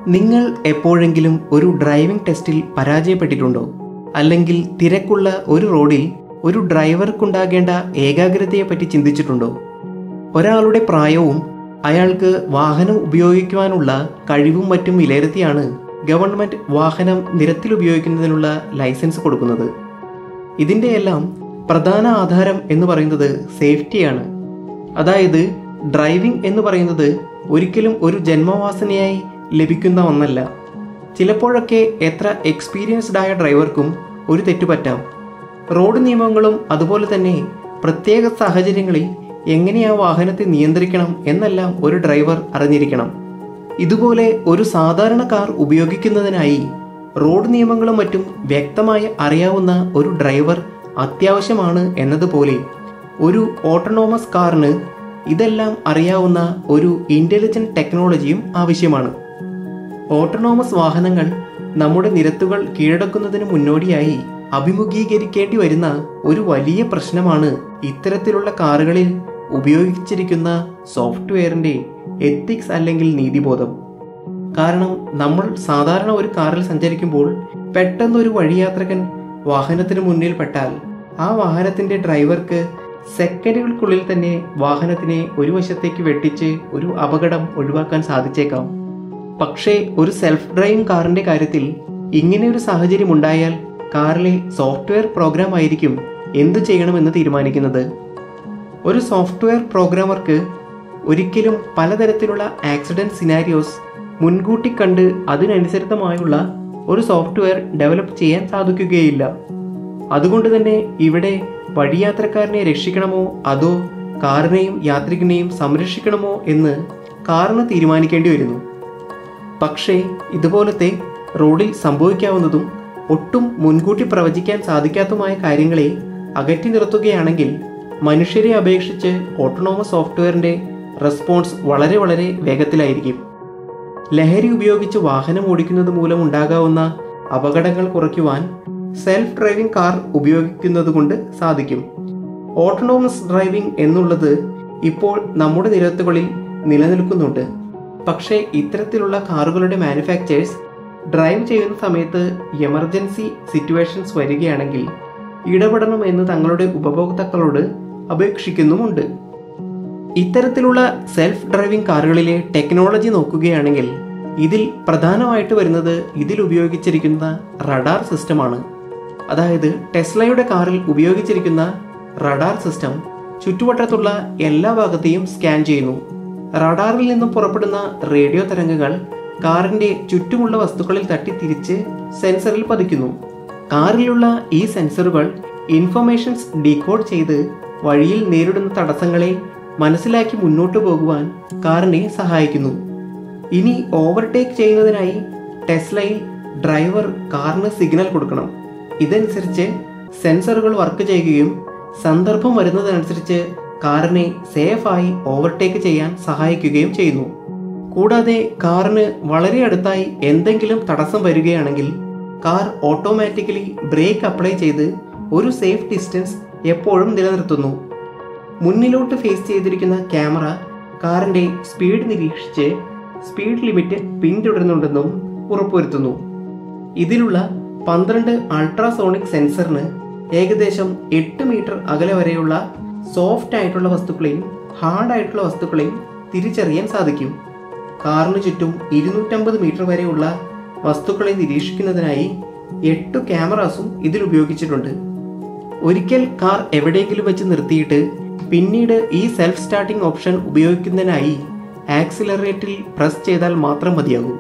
നിങ്ങൾ എപ്പോഴെങ്കിലും ഒരു ഡ്രൈവിംഗ് ടെസ്റ്റിൽ പരാജയപ്പെട്ടിട്ടുണ്ടോ അല്ലെങ്കിൽ തിരക്കുള്ള ഒരു റോഡിൽ ഒരു ഡ്രൈവർക്കുണ്ടാകേണ്ട ഏകാഗ്രതയെപ്പറ്റി ചിന്തിച്ചിട്ടുണ്ടോ ഒരാളുടെ പ്രായവും അയാൾക്ക് വാഹനം ഉപയോഗിക്കുവാനുള്ള കഴിവും മറ്റും വിലയിരുത്തിയാണ് ഗവൺമെന്റ് വാഹനം നിരത്തിൽ ഉപയോഗിക്കുന്നതിനുള്ള ലൈസൻസ് കൊടുക്കുന്നത് ഇതിൻ്റെ എല്ലാം പ്രധാന ആധാരം എന്ന് പറയുന്നത് സേഫ്റ്റിയാണ് അതായത് ഡ്രൈവിംഗ് എന്ന് പറയുന്നത് ഒരിക്കലും ഒരു ജന്മവാസനയായി ലഭിക്കുന്ന ഒന്നല്ല ചിലപ്പോഴൊക്കെ എത്ര എക്സ്പീരിയൻസ്ഡ് ആയ ഡ്രൈവർക്കും ഒരു തെറ്റു പറ്റാം റോഡ് നിയമങ്ങളും അതുപോലെ തന്നെ പ്രത്യേക സാഹചര്യങ്ങളിൽ എങ്ങനെ ആ വാഹനത്തെ നിയന്ത്രിക്കണം എന്നെല്ലാം ഒരു ഡ്രൈവർ അറിഞ്ഞിരിക്കണം ഇതുപോലെ ഒരു സാധാരണ കാർ ഉപയോഗിക്കുന്നതിനായി റോഡ് നിയമങ്ങളും മറ്റും വ്യക്തമായി അറിയാവുന്ന ഒരു ഡ്രൈവർ അത്യാവശ്യമാണ് എന്നതുപോലെ ഒരു ഓട്ടോണോമസ് കാറിന് ഇതെല്ലാം അറിയാവുന്ന ഒരു ഇൻ്റലിജന്റ് ടെക്നോളജിയും ആവശ്യമാണ് ഓട്ടോണോമസ് വാഹനങ്ങൾ നമ്മുടെ നിരത്തുകൾ കീഴടക്കുന്നതിന് മുന്നോടിയായി അഭിമുഖീകരിക്കേണ്ടി വരുന്ന ഒരു വലിയ പ്രശ്നമാണ് ഇത്തരത്തിലുള്ള കാറുകളിൽ ഉപയോഗിച്ചിരിക്കുന്ന സോഫ്റ്റ്വെയറിന്റെ എത്തിക്സ് അല്ലെങ്കിൽ നീതിബോധം കാരണം നമ്മൾ സാധാരണ ഒരു കാറിൽ സഞ്ചരിക്കുമ്പോൾ പെട്ടെന്ന് ഒരു വഴിയാത്രകൻ വാഹനത്തിന് മുന്നിൽ പെട്ടാൽ ആ വാഹനത്തിന്റെ ഡ്രൈവർക്ക് സെക്കൻഡുകൾക്കുള്ളിൽ തന്നെ വാഹനത്തിനെ ഒരു വശത്തേക്ക് വെട്ടിച്ച് ഒരു അപകടം ഒഴിവാക്കാൻ സാധിച്ചേക്കാം പക്ഷേ ഒരു സെൽഫ് ഡ്രൈവിംഗ് കാറിന്റെ കാര്യത്തിൽ ഇങ്ങനെ ഒരു സാഹചര്യം ഉണ്ടായാൽ കാറിലെ സോഫ്റ്റ്വെയർ പ്രോഗ്രാം ആയിരിക്കും എന്തു ചെയ്യണമെന്ന് തീരുമാനിക്കുന്നത് ഒരു സോഫ്റ്റ്വെയർ പ്രോഗ്രാമർക്ക് ഒരിക്കലും പലതരത്തിലുള്ള ആക്സിഡന്റ് സിനാരിയോസ് മുൻകൂട്ടി കണ്ട് അതിനനുസരിതമായുള്ള ഒരു സോഫ്റ്റ്വെയർ ഡെവലപ്പ് ചെയ്യാൻ സാധിക്കുകയില്ല അതുകൊണ്ട് തന്നെ ഇവിടെ വഴിയാത്രക്കാരനെ രക്ഷിക്കണമോ അതോ കാറിനെയും യാത്രികനെയും സംരക്ഷിക്കണമോ എന്ന് കാറിന് തീരുമാനിക്കേണ്ടി വരുന്നു പക്ഷേ ഇതുപോലത്തെ റോഡിൽ സംഭവിക്കാവുന്നതും ഒട്ടും മുൻകൂട്ടി പ്രവചിക്കാൻ സാധിക്കാത്തതുമായ കാര്യങ്ങളെ അകറ്റി നിർത്തുകയാണെങ്കിൽ മനുഷ്യരെ അപേക്ഷിച്ച് ഓട്ടോണോമസ് സോഫ്റ്റ്വെയറിന്റെ റെസ്പോൺസ് വളരെ വളരെ വേഗത്തിലായിരിക്കും ലഹരി ഉപയോഗിച്ച് വാഹനം ഓടിക്കുന്നത് മൂലം ഉണ്ടാകാവുന്ന അപകടങ്ങൾ കുറയ്ക്കുവാൻ സെൽഫ് ഡ്രൈവിംഗ് കാർ ഉപയോഗിക്കുന്നത് കൊണ്ട് സാധിക്കും ഓട്ടോണോമസ് ഡ്രൈവിംഗ് എന്നുള്ളത് ഇപ്പോൾ നമ്മുടെ നിരത്തുകളിൽ നിലനിൽക്കുന്നുണ്ട് പക്ഷേ ഇത്തരത്തിലുള്ള കാറുകളുടെ മാനുഫാക്ചേഴ്സ് ഡ്രൈവ് ചെയ്യുന്ന സമയത്ത് എമർജൻസി സിറ്റുവേഷൻസ് വരികയാണെങ്കിൽ ഇടപെടണം എന്ന് തങ്ങളുടെ ഉപഭോക്താക്കളോട് അപേക്ഷിക്കുന്നുമുണ്ട് ഇത്തരത്തിലുള്ള സെൽഫ് ഡ്രൈവിംഗ് കാറുകളിലെ ടെക്നോളജി നോക്കുകയാണെങ്കിൽ ഇതിൽ പ്രധാനമായിട്ട് വരുന്നത് ഇതിൽ ഉപയോഗിച്ചിരിക്കുന്ന റഡാർ സിസ്റ്റമാണ് അതായത് ടെസ്ലയുടെ കാറിൽ ഉപയോഗിച്ചിരിക്കുന്ന റഡാർ സിസ്റ്റം ചുറ്റുവട്ടത്തുള്ള എല്ലാ ഭാഗത്തെയും സ്കാൻ ചെയ്യുന്നു റഡാറിൽ നിന്നും പുറപ്പെടുന്ന റേഡിയോ തരംഗങ്ങൾ കാറിന്റെ ചുറ്റുമുള്ള വസ്തുക്കളിൽ തട്ടി തിരിച്ച് സെൻസറിൽ പതിക്കുന്നു കാറിലുള്ള ഈ സെൻസറുകൾ ഇൻഫർമേഷൻസ് ഡീകോഡ് ചെയ്ത് വഴിയിൽ നേരിടുന്ന തടസ്സങ്ങളെ മനസ്സിലാക്കി മുന്നോട്ട് പോകുവാൻ കാറിനെ സഹായിക്കുന്നു ഇനി ഓവർടേക്ക് ചെയ്യുന്നതിനായി ടെസ്ലയിൽ ഡ്രൈവർ കാറിന് സിഗ്നൽ കൊടുക്കണം ഇതനുസരിച്ച് സെൻസറുകൾ വർക്ക് ചെയ്യുകയും സന്ദർഭം വരുന്നതനുസരിച്ച് കാറിനെ സേഫായി ഓവർടേക്ക് ചെയ്യാൻ സഹായിക്കുകയും ചെയ്യുന്നു കൂടാതെ കാറിന് വളരെ അടുത്തായി എന്തെങ്കിലും തടസ്സം വരികയാണെങ്കിൽ കാർ ഓട്ടോമാറ്റിക്കലി ബ്രേക്ക് അപ്ലൈ ചെയ്ത് ഒരു സേഫ് ഡിസ്റ്റൻസ് എപ്പോഴും നിലനിർത്തുന്നു മുന്നിലോട്ട് ഫേസ് ചെയ്തിരിക്കുന്ന ക്യാമറ കാറിന്റെ സ്പീഡ് നിരീക്ഷിച്ച് സ്പീഡ് ലിമിറ്റ് പിന്തുടരുന്നുണ്ടെന്നും ഉറപ്പുവരുത്തുന്നു ഇതിലുള്ള പന്ത്രണ്ട് അൾട്രാസോണിക് സെൻസറിന് ഏകദേശം എട്ട് മീറ്റർ അകലെ വരെയുള്ള സോഫ്റ്റ് ആയിട്ടുള്ള വസ്തുക്കളെയും ഹാർഡ് ആയിട്ടുള്ള വസ്തുക്കളെയും തിരിച്ചറിയാൻ സാധിക്കും കാറിന് ചുറ്റും ഇരുന്നൂറ്റമ്പത് മീറ്റർ വരെയുള്ള വസ്തുക്കളെ നിരീക്ഷിക്കുന്നതിനായി എട്ട് ക്യാമറാസും ഇതിൽ ഉപയോഗിച്ചിട്ടുണ്ട് ഒരിക്കൽ കാർ എവിടെയെങ്കിലും വെച്ച് നിർത്തിയിട്ട് പിന്നീട് ഈ സെൽഫ് സ്റ്റാർട്ടിംഗ് ഓപ്ഷൻ ഉപയോഗിക്കുന്നതിനായി ആക്സിലറേറ്ററിൽ പ്രസ് ചെയ്താൽ മാത്രം മതിയാകും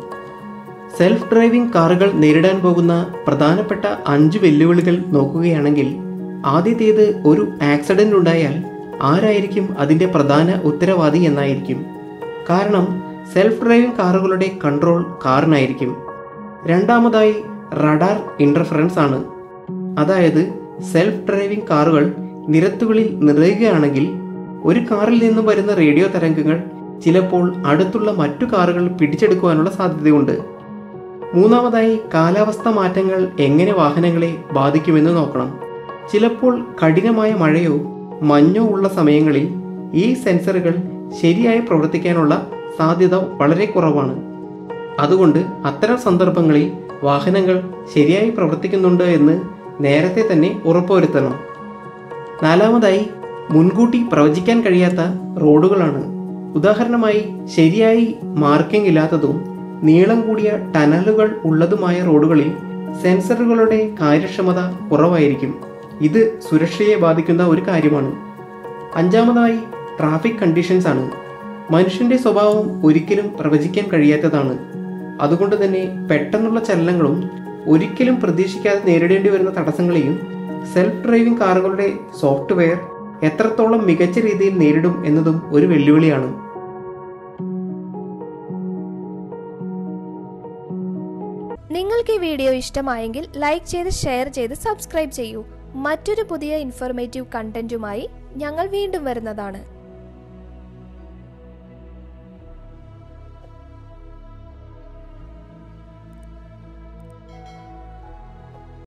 സെൽഫ് ഡ്രൈവിംഗ് കാറുകൾ നേരിടാൻ പോകുന്ന പ്രധാനപ്പെട്ട അഞ്ച് വെല്ലുവിളികൾ നോക്കുകയാണെങ്കിൽ ആദ്യത്തേത് ഒരു ആക്സിഡന്റ് ഉണ്ടായാൽ ആരായിരിക്കും അതിന്റെ പ്രധാന ഉത്തരവാദി എന്നായിരിക്കും കാരണം സെൽഫ് ഡ്രൈവിംഗ് കാറുകളുടെ കൺട്രോൾ കാറിനായിരിക്കും രണ്ടാമതായി റഡാർ ഇന്റർഫറൻസ് ആണ് അതായത് സെൽഫ് ഡ്രൈവിംഗ് കാറുകൾ നിരത്തുകളിൽ നിറയുകയാണെങ്കിൽ ഒരു കാറിൽ നിന്നും വരുന്ന റേഡിയോ തരംഗങ്ങൾ ചിലപ്പോൾ അടുത്തുള്ള മറ്റു കാറുകൾ പിടിച്ചെടുക്കുവാനുള്ള സാധ്യതയുണ്ട് മൂന്നാമതായി കാലാവസ്ഥ മാറ്റങ്ങൾ എങ്ങനെ വാഹനങ്ങളെ ബാധിക്കുമെന്ന് നോക്കണം ചിലപ്പോൾ കഠിനമായ മഴയോ മഞ്ഞോ ഉള്ള സമയങ്ങളിൽ ഈ സെൻസറുകൾ ശരിയായി പ്രവർത്തിക്കാനുള്ള സാധ്യത വളരെ കുറവാണ് അതുകൊണ്ട് അത്തരം സന്ദർഭങ്ങളിൽ വാഹനങ്ങൾ ശരിയായി പ്രവർത്തിക്കുന്നുണ്ട് എന്ന് നേരത്തെ തന്നെ ഉറപ്പുവരുത്തണം നാലാമതായി മുൻകൂട്ടി പ്രവചിക്കാൻ കഴിയാത്ത റോഡുകളാണ് ഉദാഹരണമായി ശരിയായി മാർക്കിംഗ് ഇല്ലാത്തതും നീളം കൂടിയ ടനലുകൾ ഉള്ളതുമായ റോഡുകളിൽ സെൻസറുകളുടെ കാര്യക്ഷമത കുറവായിരിക്കും ഇത് സുരക്ഷയെ ബാധിക്കുന്ന ഒരു കാര്യമാണ് അഞ്ചാമതായി ട്രാഫിക് കണ്ടീഷൻസ് ആണ് മനുഷ്യന്റെ സ്വഭാവം ഒരിക്കലും പ്രവചിക്കാൻ കഴിയാത്തതാണ് അതുകൊണ്ട് തന്നെ പെട്ടെന്നുള്ള ചലനങ്ങളും ഒരിക്കലും പ്രതീക്ഷിക്കാതെ നേരിടേണ്ടി വരുന്ന തടസ്സങ്ങളെയും സെൽഫ് ഡ്രൈവിംഗ് കാറുകളുടെ സോഫ്റ്റ്വെയർ എത്രത്തോളം മികച്ച രീതിയിൽ നേരിടും എന്നതും ഒരു വെല്ലുവിളിയാണ് നിങ്ങൾക്ക് ഈ വീഡിയോ ഇഷ്ടമായെങ്കിൽ ലൈക്ക് ചെയ്ത് ഷെയർ ചെയ്ത് സബ്സ്ക്രൈബ് ചെയ്യൂ മറ്റൊരു പുതിയ ഇൻഫോർമേറ്റീവ് കണ്ടന്റുമായി ഞങ്ങൾ വീണ്ടും വരുന്നതാണ്